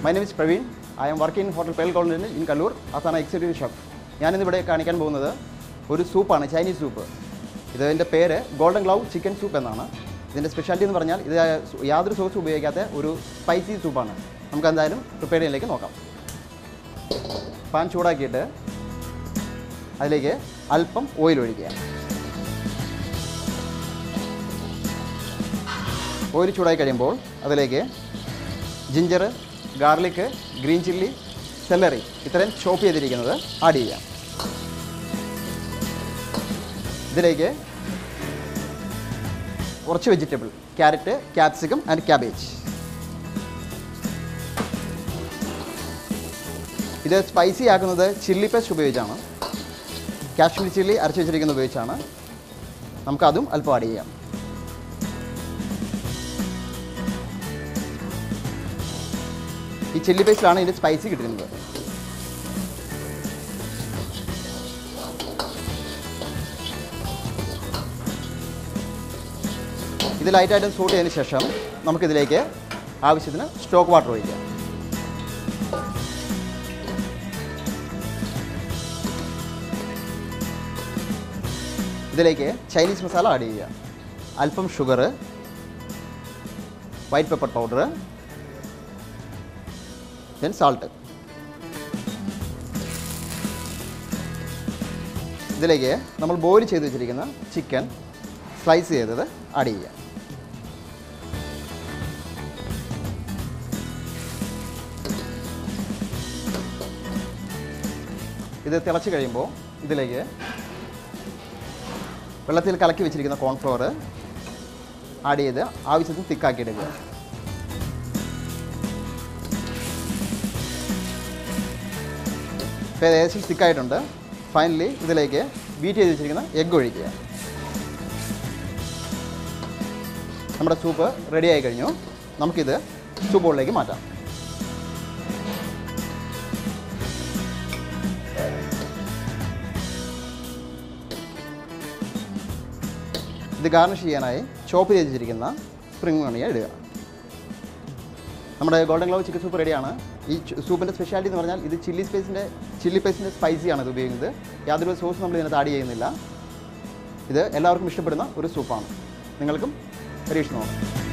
my name is Praveen I am working in hotel pale colony in Kallur as an executive chef ഞാനിന്നിവിടെ കാണിക്കാൻ പോകുന്നത് ഒരു സൂപ്പാണ് Chinese soup ഇതിൻ്റെ പേര് ഗോൾഡൻ ഗ്ലൗ ചിക്കൻ സൂപ്പ് എന്നാണ് ഇതിൻ്റെ സ്പെഷ്യാലിറ്റി എന്ന് പറഞ്ഞാൽ ഇത് യാതൊരു സോസും ഉപയോഗിക്കാത്ത ഒരു സ്പൈസി സൂപ്പാണ് നമുക്ക് എന്തായാലും പ്രിപ്പയർ ചെയ്യാനിലേക്ക് നോക്കാം പാൻ ചൂടാക്കിയിട്ട് അതിലേക്ക് അല്പം ഓയിൽ ഒഴിക്കുക ഓയിൽ ചൂടായി കഴിയുമ്പോൾ അതിലേക്ക് ginger garlic green chilli celery ഇത്രയും ചോപ്പ് ചെയ്തിരിക്കുന്നത് ആഡ് ചെയ്യാം ഇതിലേക്ക് കുറച്ച് vegetable carrot capsicum and cabbage ഇത് സ്പൈസി ആക്കുന്നത് ചില്ലി പേസ്റ്റ് ഉപയോഗിച്ചാണ് കാശ്മീരി ചില്ലി അരച്ച് വെച്ചിരിക്കുന്നത് ഉപയോഗിച്ചാണ് നമുക്കതും അല്പം ആഡ് ചെയ്യാം ഈ ചില്ലി പേസ്റ്റിലാണ് ഇതിൻ്റെ സ്പൈസി കിട്ടുന്നത് ഇത് ലൈറ്റായിട്ട് സൂട്ട് ചെയ്തതിന് ശേഷം നമുക്കിതിലേക്ക് ആവശ്യത്തിന് സ്റ്റോക്ക് വാട്ടർ ഒഴിക്കാം ഇതിലേക്ക് ചൈനീസ് മസാല ആഡ് ചെയ്യുക അല്പം sugar white pepper powder then salt ഇതിലേക്ക് നമ്മൾ ബോയിൽ ചെയ്ത് വെച്ചിരിക്കുന്ന ചിക്കൻ സ്ലൈസ് ചെയ്തത് ആഡ് ചെയ്യുക ഇത് തിളച്ച് കഴിയുമ്പോൾ ഇതിലേക്ക് വെള്ളത്തിൽ കലക്കി വെച്ചിരിക്കുന്ന കോൺഫ്ലവർ ആഡ് ചെയ്ത് ആവശ്യത്തിന് തിക്കാക്കി എടുക്കുക ഇപ്പോൾ ഏകദേശം തിക്കായിട്ടുണ്ട് ഫൈനലി ഇതിലേക്ക് ബീറ്റ് ചെയ്ത് വെച്ചിരിക്കുന്ന എഗ്ഗ് ഒഴിക്കുക നമ്മുടെ സൂപ്പ് റെഡി ആയി കഴിഞ്ഞു നമുക്കിത് സൂപ്പ് ബോളിലേക്ക് മാറ്റാം ഇത് ഗാർണിഷ് ചെയ്യാനായി ചോപ്പ് ചെയ്ത് വെച്ചിരിക്കുന്ന സ്പ്രിംഗ് ഓണിയ ഇടുക നമ്മുടെ ഗോൾഡൻ ഗ്ലൗ ചിക്കൻ സൂപ്പ് റെഡിയാണ് ഈ സൂപ്പിൻ്റെ സ്പെഷ്യാലിറ്റി എന്ന് പറഞ്ഞാൽ ഇത് ചില്ലി സ്പൈസിൻ്റെ ചില്ലി പേസ്റ്റിൻ്റെ സ്പൈസിയാണ് ഇത് ഉപയോഗിക്കുന്നത് യാതൊരു സോസ് നമ്മൾ ഇതിനകത്ത് ആഡ് ചെയ്യുന്നില്ല ഇത് എല്ലാവർക്കും ഇഷ്ടപ്പെടുന്ന ഒരു സൂപ്പാണ് നിങ്ങൾക്കും പരീക്ഷിച്ച് നോക്കാം